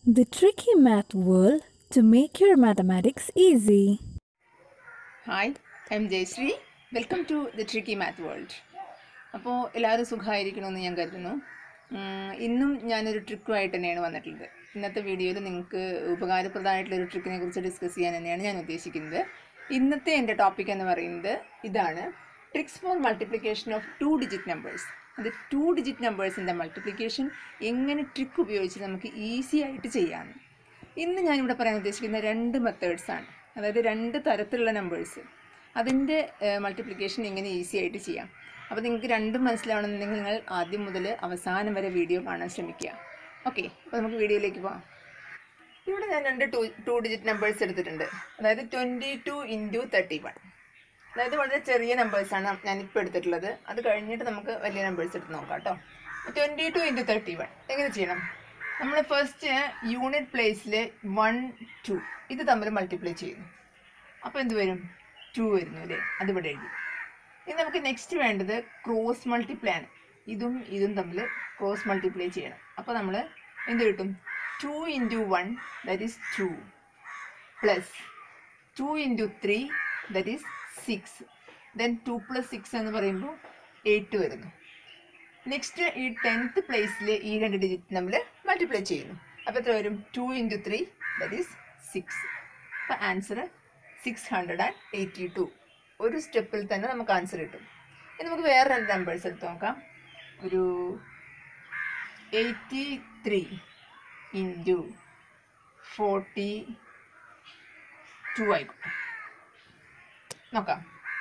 The tricky math world to make your mathematics easy. Hi I'm Jayashree welcome to the tricky math world അപ്പോൾ എല്ലാവരും സുഖമായിരിക്കണമെന്ന് ഞാൻ കരുതുന്നു ഉം, ഇന്നും ഞാനൊരു ട്രിക്കുമായിട്ട് തന്നെയാണ് വന്നിട്ടുള്ളത് ഇന്നത്തെ വീഡിയോയിൽ നിങ്ങൾക്ക് ഉപകാരപ്രദമായിട്ടുള്ള ഒരു ട്രിക്കിനെ കുറിച്ച് ഡിസ്കസ് ചെയ്യാൻ തന്നെയാണ് ഞാൻ ഉദ്ദേശിക്കുന്നത് ഇന്നത്തെ എൻ്റെ ടോപ്പിക് എന്ന് പറയുന്നത് ഇതാണ് tricks for multiplication of two digit numbers അത് ടു ഡിജിറ്റ് നമ്പേഴ്സിൻ്റെ മൾട്ടിപ്ലിക്കേഷൻ എങ്ങനെ ട്രിക്ക് ഉപയോഗിച്ച് നമുക്ക് ഈസി ആയിട്ട് ചെയ്യാമെന്ന് ഇന്ന് ഞാനിവിടെ പറയാൻ ഉദ്ദേശിക്കുന്ന രണ്ട് മെത്തേഡ്സ് ആണ് അതായത് രണ്ട് തരത്തിലുള്ള നമ്പേഴ്സ് അതിൻ്റെ മൾട്ടിപ്ലിക്കേഷൻ എങ്ങനെ ഈസി ആയിട്ട് ചെയ്യാം അപ്പോൾ നിങ്ങൾക്ക് രണ്ടും മനസ്സിലാവണമെന്നുണ്ടെങ്കിൽ നിങ്ങൾ ആദ്യം മുതൽ അവസാനം വരെ വീഡിയോ കാണാൻ ശ്രമിക്കുക ഓക്കെ അപ്പോൾ നമുക്ക് വീഡിയോയിലേക്ക് പോകാം ഇവിടെ ഞാൻ രണ്ട് ടു ടു ഡിജിറ്റ് നമ്പേഴ്സ് എടുത്തിട്ടുണ്ട് അതായത് twenty two into thirty one അതായത് വളരെ ചെറിയ നമ്പേഴ്സാണ് ഞാനിപ്പോൾ എടുത്തിട്ടുള്ളത് അത് കഴിഞ്ഞിട്ട് നമുക്ക് വലിയ നമ്പേഴ്സ് എടുത്ത് നോക്കാം കേട്ടോ twenty two into thirty one എങ്ങനെ ചെയ്യണം നമ്മൾ ഫസ്റ്റ് യൂണിറ്റ് പ്ലേസിൽ വൺ ടു ഇത് തമ്മിൽ മൾട്ടിപ്ലൈ ചെയ്യുന്നു അപ്പോൾ എന്ത് വരും ടു വരുന്നു അല്ലേ അതിവിടെ എഴുതി ഇനി നമുക്ക് നെക്സ്റ്റ് വേണ്ടത് ക്രോസ് മൾട്ടിപ്ലൈ ആണ് ഇതും ഇതും തമ്മിൽ ക്രോസ് മൾട്ടിപ്ലൈ ചെയ്യണം അപ്പോൾ നമ്മൾ എന്ത് കിട്ടും two into one that is two plus two into three that is six then two plus six എന്ന് പറയുമ്പോൾ എയ്റ്റ് വരുന്നു നെക്സ്റ്റ് ഈ ടെൻത്ത് പ്ലേസിൽ ഈ രണ്ട് ഡിജിറ്റ് നമ്മൾ മൾട്ടിപ്ലൈ ചെയ്യുന്നു അപ്പോൾ എത്ര വരും two into three that is six അപ്പോൾ answer six hundred and eighty two ഒരു സ്റ്റെപ്പിൽ തന്നെ നമുക്ക് ആൻസർ കിട്ടും ഇനി നമുക്ക് വേറെ രണ്ട് നമ്പേഴ്സ് എടുത്ത് നോക്കാം ഒരു eighty three into forty two ആയിക്കോട്ടെ നോക്കാം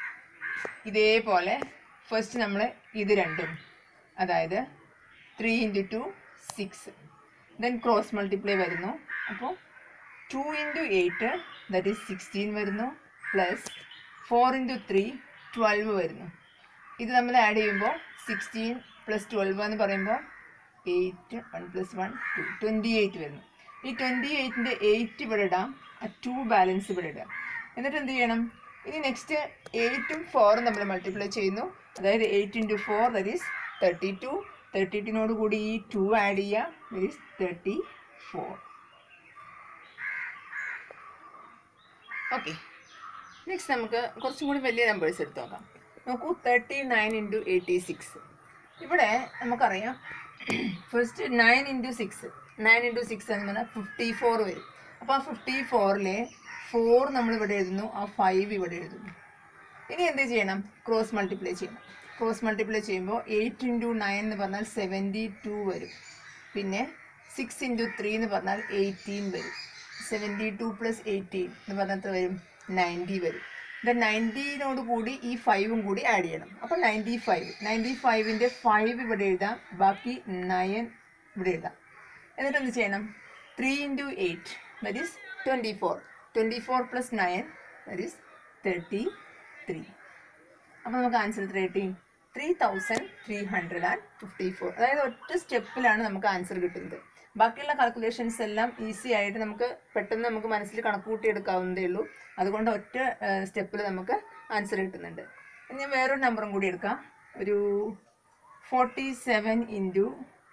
ഇതേപോലെ ഫസ്റ്റ് നമ്മൾ ഇത് രണ്ടും അതായത് three into two six then cross multiply വരുന്നു അപ്പോൾ two into eight that is sixteen വരുന്നു plus four into three twelve വരുന്നു ഇത് നമ്മൾ ആഡ് ചെയ്യുമ്പോൾ സിക്സ്റ്റീൻ പ്ലസ് ട്വൽവ് എന്ന് പറയുമ്പോൾ eight one plus one two twenty eight വരുന്നു ഈ ട്വൻറ്റി എയ്റ്റിൻ്റെ എയ്റ്റ് ഇവിടെ ഇടാം ആ ടു ബാലൻസ് ഇവിടെ ഇടാം എന്നിട്ട് എന്ത് ചെയ്യണം ഇനി നെക്സ്റ്റ് എയ്റ്റും ഫോറും നമ്മൾ മൾട്ടിപ്ലൈ ചെയ്യുന്നു അതായത് eight into four that is thirty two thirty ടുവിനോട് കൂടി ഈ ടു ആഡ് ചെയ്യുക that is thirty four okay next നമുക്ക് കുറച്ചും കൂടി വലിയ നമ്പേഴ്സ് എടുത്ത് നോക്കാം നോക്കൂ thirty nine into eighty six ഇവിടെ നമുക്കറിയാം first nine into six nine into six എന്ന് പറഞ്ഞാൽ ഫിഫ്റ്റി ഫോർ വരും അപ്പോൾ ആ ഫിഫ്റ്റി ഫോറിലെ ഫോർ നമ്മൾ ഇവിടെ എഴുതുന്നു ആ ഫൈവ് ഇവിടെ എഴുതുന്നു ഇനി എന്ത് ചെയ്യണം ക്രോസ് മൾട്ടിപ്ലൈ ചെയ്യണം ക്രോസ് മൾട്ടിപ്ലൈ ചെയ്യുമ്പോൾ എയ്റ്റ് ഇൻറ്റു നയൻ എന്ന് പറഞ്ഞാൽ സെവൻറ്റി ടു വരും പിന്നെ സിക്സ് ഇൻറ്റു ത്രീ എന്ന് പറഞ്ഞാൽ എയ്റ്റീൻ വരും സെവൻറ്റി ടു പ്ലസ് എയ്റ്റീൻ എന്ന് പറഞ്ഞാൽ എത്ര വരും നയൻറ്റി വരും ദെൻ നയൻറ്റീനോട് കൂടി ഈ ഫൈവും കൂടി ആഡ് ചെയ്യണം അപ്പോൾ നയൻറ്റി ഫൈവ് നയൻറ്റി ഫൈവിൻ്റെ ഫൈവ് ഇവിടെ എഴുതാം ബാക്കി നയൻ ഇവിടെ എഴുതാം എന്നിട്ട് എന്ത് ചെയ്യണം three into eight that is twenty four twenty four plus nine that is thirty three അപ്പോൾ നമുക്ക് ആൻസർ എത്ര കിട്ടി three thousand three hundred and fifty four അതായത് ഒറ്റ സ്റ്റെപ്പിലാണ് നമുക്ക് ആൻസർ കിട്ടുന്നത് ബാക്കിയുള്ള കാൽക്കുലേഷൻസ് എല്ലാം ഈസി ആയിട്ട് നമുക്ക് പെട്ടെന്ന് നമുക്ക് മനസ്സിൽ കണക്ക് കൂട്ടിയെടുക്കാവുന്നതേ ഉള്ളൂ അതുകൊണ്ട് ഒറ്റ സ്റ്റെപ്പിൽ നമുക്ക് ആൻസർ കിട്ടുന്നുണ്ട് ഇനി ഞാൻ വേറൊരു നമ്പറും കൂടി എടുക്കാം ഒരു forty seven into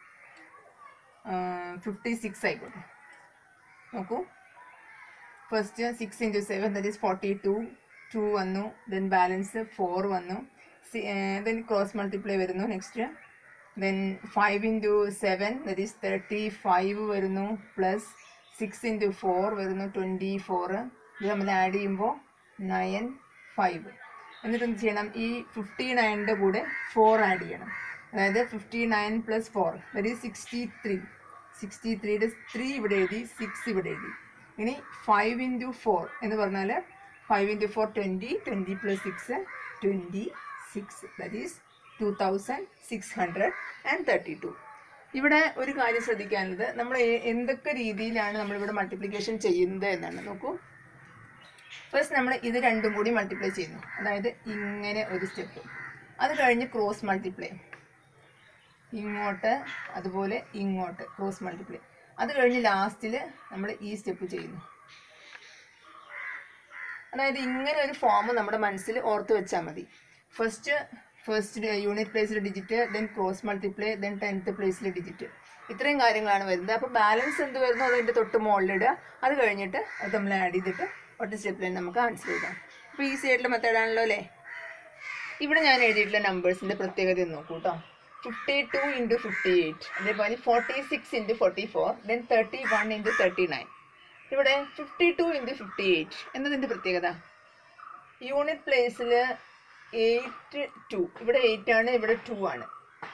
fifty six ആയിക്കോട്ടെ നോക്കൂ first six into seven that is forty two two വന്നു ദെൻ ബാലൻസ് ഫോർ വന്നു ദെൻ ക്രോസ് മൾട്ടിപ്ലൈ വരുന്നു next then five into seven that is thirty five വരുന്നു പ്ലസ് സിക്സ് ഇൻറ്റു ഫോർ വരുന്നു twenty four ഇത് നമ്മൾ add ചെയ്യുമ്പോൾ nine five എന്നിട്ട് എന്ത് ചെയ്യണം ഈ ഫിഫ്റ്റി നയൻ്റെ കൂടെ ഫോർ ആഡ് ചെയ്യണം അതായത് fifty nine plus four that is sixty three sixty ത്രീയുടെ ത്രീ ഇവിടെ എഴുതി സിക്സ് ഇവിടെ എഴുതി ഇനി ഫൈവ് ഇൻറ്റു ഫോർ എന്ന് പറഞ്ഞാൽ five into four twenty twenty plus six twenty six that is two thousand six hundred and thirty two ഇവിടെ ഒരു കാര്യം ശ്രദ്ധിക്കാനുള്ളത് നമ്മൾ എ- എന്തൊക്കെ രീതിയിലാണ് നമ്മളിവിടെ മൾട്ടിപ്ലിക്കേഷൻ ചെയ്യുന്നത് എന്നാണ് നോക്കൂ ഫസ്റ്റ് നമ്മൾ ഇത് രണ്ടും കൂടി മൾട്ടിപ്ലൈ ചെയ്യുന്നു അതായത് ഇങ്ങനെ ഒരു സ്റ്റെപ്പ് അത് കഴിഞ്ഞ് ക്രോസ് മൾട്ടിപ്ലൈ ഇങ്ങോട്ട് അതുപോലെ ഇങ്ങോട്ട് ക്രോസ് മൾട്ടിപ്ലൈ അത് കഴിഞ്ഞ് ലാസ്റ്റിൽ നമ്മൾ ഈ സ്റ്റെപ്പ് ചെയ്യുന്നു അതായത് ഇങ്ങനെ ഒരു ഫോം നമ്മുടെ മനസ്സിൽ ഓർത്ത് വെച്ചാൽ മതി ഫസ്റ്റ് ഫസ്റ്റ് യൂണിറ്റ് പ്ലേസിലെ digit then cross multiply then tenth പ്ലേസിലെ ഡിജിറ്റ് ഇത്രയും കാര്യങ്ങളാണ് വരുന്നത് അപ്പോൾ ബാലൻസ് എന്ത് വരുന്നു അതിൻ്റെ തൊട്ട് മുകളിലിടുക അത് കഴിഞ്ഞിട്ട് അത് നമ്മൾ ആഡ് ചെയ്തിട്ട് ഒറ്റ സ്റ്റെപ്പിൽ നമുക്ക് ആൻസർ എഴുതാം അപ്പോൾ ഈസി ആയിട്ടുള്ള മെത്തേഡാണല്ലോ അല്ലേ ഇവിടെ ഞാൻ എഴുതിയിട്ടുള്ള നമ്പേഴ്സിൻ്റെ പ്രത്യേകത ഒന്ന് നോക്കൂ കേട്ടോ fifty two into fifty eight അതേപോലെ forty six into forty four then thirty one into thirty nine ഇവിടെ fifty two into fifty eight എന്നതിൻ്റെ പ്രത്യേകത യൂണിറ്റ് പ്ലേസിൽ എയ്റ്റ് ടു ഇവിടെ എയ്റ്റ് ആണ് ഇവിടെ ടു ആണ്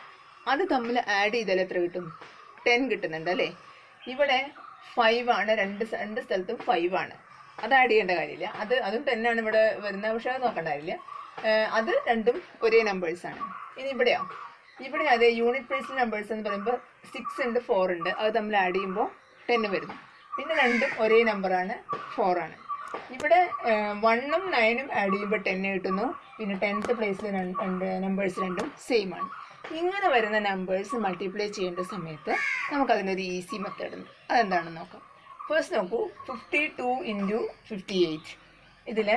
അത് തമ്മിൽ ആഡ് ചെയ്താൽ എത്ര കിട്ടും ടെൻ കിട്ടുന്നുണ്ട് അല്ലേ ഇവിടെ ഫൈവ് ആണ് രണ്ട് സ- രണ്ട് സ്ഥലത്തും ഫൈവ് ആണ് അത് ആഡ് ചെയ്യേണ്ട കാര്യമില്ല അത് അതും ടെൻ ആണ് ഇവിടെ വരുന്നത് പക്ഷേ അത് നോക്കേണ്ട കാര്യമില്ല ഏർ അത് രണ്ടും ഒരേ നമ്പേഴ്സ് ആണ് ഇനി ഇവിടെയോ ഇവിടെ അതെ യൂണിറ്റ് പ്ലേസിൽ നമ്പേഴ്സ് എന്ന് പറയുമ്പോൾ സിക്സ് ഉണ്ട് ഫോർ ഉണ്ട് അത് തമ്മിൽ ആഡ് ചെയ്യുമ്പോൾ ടെൻ വരുന്നു പിന്നെ രണ്ടും ഒരേ നമ്പറാണ് ഫോർ ആണ് ഇവിടെ വണ്ണും നയനും ആഡ് ചെയ്യുമ്പോൾ ടെൻ കിട്ടുന്നു പിന്നെ ടെൻത്ത് പ്ലേസിൽ രണ്ട് നമ്പേഴ്സ് രണ്ടും സെയിം ആണ് ഇങ്ങനെ വരുന്ന നമ്പേഴ്സ് മൾട്ടിപ്ലൈ ചെയ്യേണ്ട സമയത്ത് നമുക്കതിനൊരു ഈസി മെത്തേഡ് ഉണ്ട് അതെന്താണെന്ന് നോക്കാം ഫസ്റ്റ് നോക്കൂ fifty two into fifty eight ഇതിൽ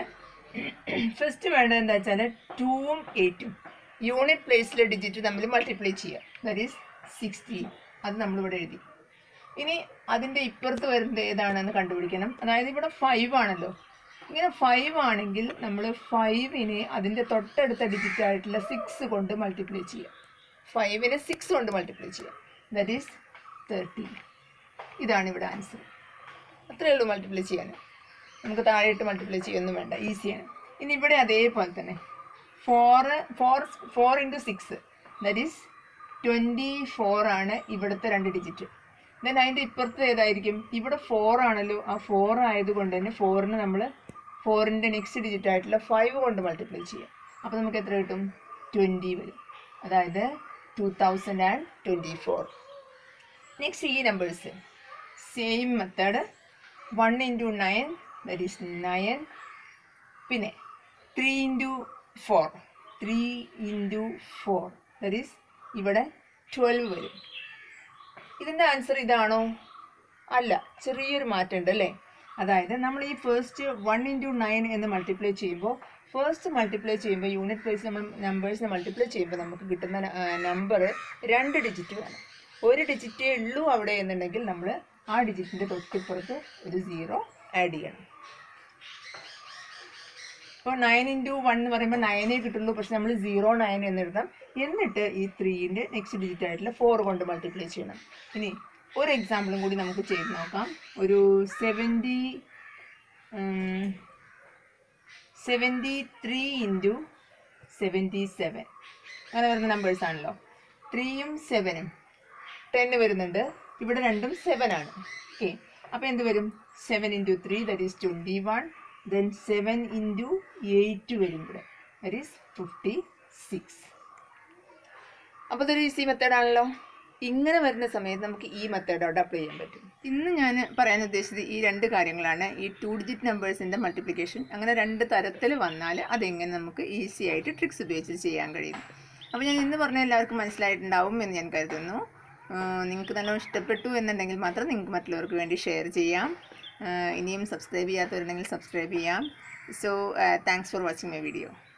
ഫസ്റ്റ് വേണ്ടത് എന്താ വെച്ചാൽ ടൂവും എയ്റ്റും യൂണിറ്റ് പ്ലേസിലെ ഡിജിറ്റ് തമ്മിൽ മൾട്ടിപ്ലൈ ചെയ്യുക ദാറ്റ് ഈസ് സിക്സ്റ്റീൻ അത് നമ്മളിവിടെ എഴുതി ഇനി അതിൻ്റെ ഇപ്പുറത്ത് വരുന്നത് ഏതാണെന്ന് കണ്ടുപിടിക്കണം അതായത് ഇവിടെ ഫൈവ് ആണല്ലോ ഇങ്ങനെ ഫൈവ് ആണെങ്കിൽ നമ്മൾ ഫൈവിനെ അതിൻ്റെ തൊട്ടടുത്ത ഡിജിറ്റ് ആയിട്ടുള്ള സിക്സ് കൊണ്ട് മൾട്ടിപ്ലൈ ചെയ്യുക ഫൈവിനെ സിക്സ് കൊണ്ട് മൾട്ടിപ്ലൈ ചെയ്യുക ദാറ്റ് ഈസ് തേർട്ടി ഇതാണ് ഇവിടെ ആൻസർ അത്രയേ ഉള്ളൂ മൾട്ടിപ്ലൈ ചെയ്യാൻ നമുക്ക് താഴെയിട്ട് മൾട്ടിപ്ലൈ ചെയ്യൊന്നും വേണ്ട ഈസിയാണ് ഇനി ഇവിടെ അതേപോലെ തന്നെ four four four into six that is twenty four ആണ് ഇവിടുത്തെ രണ്ട് ഡിജിറ്റ് ദെൻ അതിൻ്റെ ഇപ്പുറത്ത് ഏതായിരിക്കും ഇവിടെ ഫോർ ആണല്ലോ ആ ഫോർ ആയതുകൊണ്ട് തന്നെ ഫോറിന് നമ്മൾ ഫോറിൻ്റെ നെക്സ്റ്റ് ഡിജിറ്റ് ആയിട്ടുള്ള ഫൈവ് കൊണ്ട് മൾട്ടിപ്ലൈ ചെയ്യാം അപ്പോൾ നമുക്ക് എത്ര കിട്ടും ട്വൻറ്റി വരും അതായത് two thousand and twenty four next ഈ numbers same method one into nine that is nine പിന്നെ three into four three into four that is ഇവിടെ ട്വൽവ് വരും ഇതിൻ്റെ ആൻസർ ഇതാണോ അല്ല ചെറിയൊരു മാറ്റം ഉണ്ട് അല്ലേ അതായത് നമ്മൾ ഈ ഫസ്റ്റ് വൺ ഇൻറ്റു നയൻ എന്ന് മൾട്ടിപ്ലൈ ചെയ്യുമ്പോൾ ഫസ്റ്റ് മൾട്ടിപ്ലൈ ചെയ്യുമ്പോൾ യൂണിറ്റ് പ്ലേസ് നമ്മൾ നമ്പേഴ്സിനെ മൾട്ടിപ്ലൈ ചെയ്യുമ്പോൾ നമുക്ക് കിട്ടുന്ന നമ്പർ രണ്ട് ഡിജിറ്റ് വേണം ഒരു ഡിജിറ്റേ ഉള്ളൂ അവിടെ എന്നുണ്ടെങ്കിൽ നമ്മൾ ആ ഡിജിറ്റിൻ്റെ തൊട്ടിപ്പുറത്ത് ഒരു സീറോ ആഡ് ചെയ്യണം ഇപ്പോൾ നയൻ ഇൻറ്റു വൺ എന്ന് പറയുമ്പോൾ നയനേ കിട്ടുള്ളൂ പക്ഷെ നമ്മൾ സീറോ നയൻ എന്ന് എഴുതാം എന്നിട്ട് ഈ ത്രീൻ്റെ നെക്സ്റ്റ് ഡിജിറ്റ് ആയിട്ടുള്ള ഫോർ കൊണ്ട് മൾട്ടിപ്ലൈ ചെയ്യണം ഇനി ഒരു എക്സാമ്പിളും കൂടി നമുക്ക് ചെയ്ത് നോക്കാം ഒരു seventy seventy three into seventy seven അങ്ങനെ വരുന്ന നമ്പേഴ്സ് ആണല്ലോ ത്രീയും സെവനും ടെന്ന് വരുന്നുണ്ട് ഇവിടെ രണ്ടും സെവൻ ആണ് ഓക്കെ അപ്പോൾ എന്ത് വരും seven into three that is twenty one then seven into eight വരും ഇവിടെ ദറ്റ് ഈസ് ഫിഫ്റ്റി സിക്സ് അപ്പോൾ ഇതൊരു ഈസി മെത്തേഡാണല്ലോ ഇങ്ങനെ വരുന്ന സമയത്ത് നമുക്ക് ഈ മെത്തേഡോട് അപ്ലൈ ചെയ്യാൻ പറ്റും ഇന്ന് ഞാൻ പറയാൻ ഉദ്ദേശിച്ചത് ഈ രണ്ട് കാര്യങ്ങളാണ് ഈ ടു ഡിജിറ്റ് നമ്പേഴ്സിൻ്റെ മൾട്ടിപ്ലിക്കേഷൻ അങ്ങനെ രണ്ട് തരത്തിൽ വന്നാൽ അതെങ്ങനെ നമുക്ക് ഈസി ആയിട്ട് ട്രിക്സ് ഉപയോഗിച്ച് ചെയ്യാൻ കഴിയും അപ്പോൾ ഞാൻ ഇന്ന് പറഞ്ഞ എല്ലാവർക്കും മനസ്സിലായിട്ടുണ്ടാവും എന്ന് ഞാൻ കരുതുന്നു നിങ്ങൾക്ക് നല്ലോണം ഇഷ്ടപ്പെട്ടു എന്നുണ്ടെങ്കിൽ മാത്രം നിങ്ങൾക്ക് മറ്റുള്ളവർക്ക് വേണ്ടി ഷെയർ ചെയ്യാം ആഹ് ഇനിയും സബ്സ്ക്രൈബ് ചെയ്യാത്തവരുണ്ടെങ്കിൽ സബ്സ്ക്രൈബ് ചെയ്യാം so thanks for watching my video